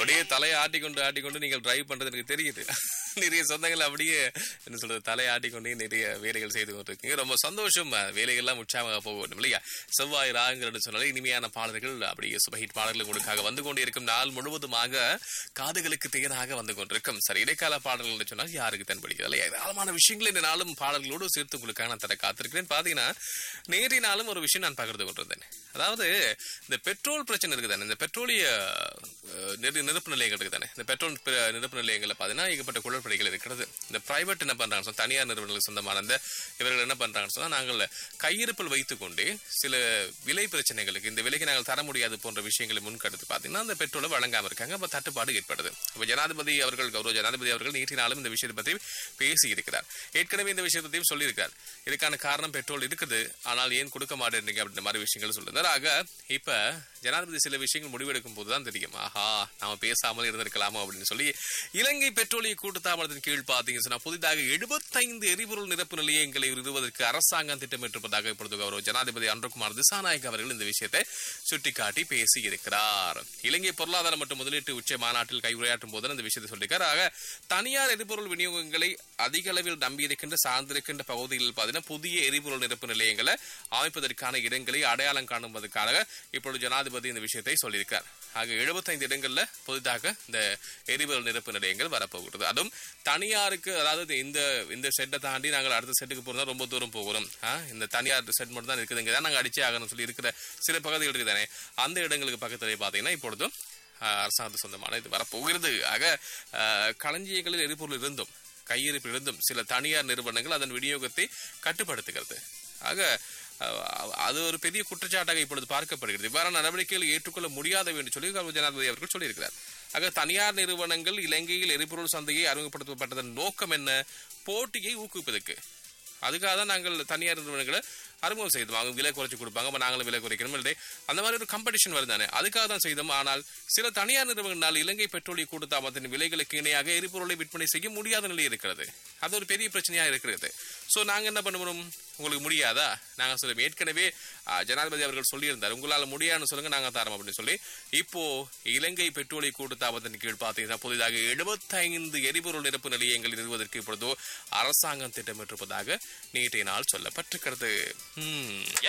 அப்படியே தலையை ஆட்டிக்கொண்டு ஆட்டிக்கொண்டு நீங்கள் டிரைவ் பண்றது எனக்கு தெரியுது நிறைய சொந்தங்கள் அப்படியே என்ன சொல்றது தலையை ஆட்டிக்கொண்டே நிறைய வேலைகள் செய்து கொண்டிருக்கீங்க ரொம்ப சந்தோஷம் அஹ், வேலைகள்லாம் உற்சாகமாக போக வேண்டும் இல்லையா செவ்வாய் ராகங்கள் என்று சொன்னாலே இனிமையான பாடல்கள் அப்படியே சுபஹிட் பாடல்கள் உங்களுக்காக வந்து கொண்டிருக்கும் நாள் முழுவதுமாக காதுகளுக்கு தேனாக வந்து கொண்டிருக்கும் சரி இடைக்கால பாடல்கள் என்று சொன்னால் யாருக்கு தென்படுகிறது இல்லையா ஏராளமான விஷயங்கள் இந்த நாளும் பாடல்களோடு சேர்த்து உங்களுக்காக நான் தர காத்திருக்கிறேன் பாத்தீங்கன்னா நேற்றைய நாளும் ஒரு விஷயம் நான் பகிர்ந்து கொண்டிருந்தேன் அதாவது இந்த பெட்ரோல் பிரச்சனை இருக்குதானே இந்த பெட்ரோலிய அஹ், நிறு- நிரப்பு நிலையங்கள் இருக்குதானே இந்த பெட்ரோல் ப- நிரப்பு நிலையங்கள்ல பாத்தீங்கன்னா ஏகப்பட்ட குளறுபடிகள் இருக்கிறது இந்த பிரைவேட் என்ன பண்றாங்க சொன்னா, தனியார் நிறுவனங்களுக்கு சொந்தமான இந்த இவர்கள் என்ன பண்றாங்கன்னு சொன்னா நாங்கள் கையிருப்பில் வைத்துக் கொண்டே சில விலை பிரச்சனைகளுக்கு இந்த விலைக்கு நாங்கள் தர முடியாது போன்ற விஷயங்களை முன்கடுத்து பாத்தீங்கன்னா அந்த பெட்ரோலை வழங்காம இருக்காங்க அப்ப தட்டுப்பாடு ஏற்படுது அப்ப ஜனாதிபதி அவர்கள் கௌரவ ஜனாதிபதி அவர்கள் நீட்டினாலும் இந்த விஷயத்தை பற்றி பேசி இருக்கிறார் ஏற்கனவே இந்த விஷயத்தை பற்றியும் சொல்லியிருக்கார் இதுக்கான காரணம் பெட்ரோல் இருக்குது ஆனால் ஏன் கொடுக்க மாட்டேன்றீங்க அப்படின்ற மாதிரி விஷயங்கள் சொல்லியிருந்தார் ஆக இப்ப ஜனாதிபதி சில விஷயங்கள் முடிவெடுக்கும் போதுதான் தெரியும் ஆஹா நாம பேசாமல் இருந்திருக்கலாமோ அப்படின்னு சொல்லி இலங்கை பெட்ரோலிய கூட்டுத்தாபனத்தின் கீழ் பாத்தீங்க சொன்னா புதிதாக எழுபத்தைந்து எரிபொருள் நிரப்பு நிலையங்களை நிறுவுவதற்கு அரசாங்கம் திட்டமிட்டிருப்பதாக இப்பொழுது கௌரவ ஜனாதிபதி அன்றகுமார் திசாநாயக் அவர்கள் இந்த விஷயத்தை சுட்டிக்காட்டி பேசி இருக்கிறார் இலங்கை பொருளாதார மற்றும் முதலீட்டு உச்ச மாநாட்டில் கையுரையாற்றும் போது இந்த விஷயத்தை சொல்லியிருக்கார் ஆக தனியார் எரிபொருள் விநியோகங்களை அதிக அளவில் நம்பியிருக்கின்ற சார்ந்திருக்கின்ற பகுதிகளில் பார்த்தீங்கன்னா புதிய எரிபொருள் நிரப்பு நிலையங்களை அமைப்பதற்கான இடங்களை அடையாளம் காணுவதற்காக இப்பொழுது ஜனாதிபதி இந்த விஷயத்தை சொல்லியிருக்கார் ஆக எழுபத்தைந்து இடங்கள்ல புதிதாக இந்த எரிபொருள் நிரப்பு நிலையங்கள் வரப்போகிறது அதுவும் தனியாருக்கு அதாவது இந்த இந்த செட்டை தாண்டி நாங்கள் அடுத்த செட்டுக்கு போறதா ரொம்ப தூரம் போகிறோம் ஆ, இந்த தனியார் செட் மட்டும் தான் இருக்குதுங்க தான் நாங்கள் அடிச்சே ஆகணும்னு சொல்லி இருக்கிற சில பகுதிகள் இருக்குதானே அந்த இடங்களுக்கு பக்கத்துல பார்த்தீங்கன்னா இப்பொழுதும் ஆஹ், அரசாங்கத்து சொந்தமான இது வரப்போகிறது ஆக ஆஹ், களஞ்சியங்களில் எரிபொருள் இருந்தும் கையிருப்பில் இருந்தும் சில தனியார் நிறுவனங்கள் அதன் விநியோகத்தை கட்டுப்படுத்துகிறது ஆக அஹ், அது ஒரு பெரிய குற்றச்சாட்டாக இப்பொழுது பார்க்கப்படுகிறது இவ்வாறான நடவடிக்கைகள் ஏற்றுக்கொள்ள முடியாதவை என்று சொல்லி கௌரவ ஜனாதிபதி அவர்கள் சொல்லியிருக்கிறார் ஆக தனியார் நிறுவனங்கள் இலங்கையில் எரிபொருள் சந்தையை அறிமுகப்படுத்தப்பட்டதன் நோக்கம் என்ன போட்டியை ஊக்குவிப்பதற்கு அதுக்காக தான் நாங்கள் தனியார் நிறுவனங்களை அறிமுகம் செய்தோம் அவங்க விலை குறைச்சு கொடுப்பாங்க அப்ப நாங்களும் விலை குறைக்கணும் இல்லை அந்த மாதிரி ஒரு காம்படிஷன் வருதானே அதுக்காக தான் செய்தோம் ஆனால் சில தனியார் நிறுவனங்களால் இலங்கை பெட்ரோலிய கூட்டுத்தாபனத்தின் விலைகளுக்கு இணையாக எரிபொருளை விற்பனை செய்ய முடியாத நிலை இருக்கிறது அது ஒரு பெரிய பிரச்சனையா இருக்கிறது சோ நாங்க என்ன பண்ணுவோம் உங்களுக்கு முடியாதா நாங்க சொல்லுவோம் ஏற்கனவே ஆ, ஜனாதிபதி அவர்கள் சொல்லியிருந்தார் உங்களால முடியாதுன்னு சொல்லுங்க நாங்க தரோம் அப்படின்னு சொல்லி இப்போ இலங்கை பெட்ரோலிய கூட்டுத்தாபனத்தின் கீழ் பார்த்தீங்கன்னா புதிதாக எழுபத்தைந்து எரிபொருள் நிரப்பு நிலையங்கள் நிறுவுவதற்கு இப்பொழுது அரசாங்கம் திட்டமிட்டிருப்பதாக நேற்றைய நாள் சொல்லப்பட்டிருக்கிறது Hmm.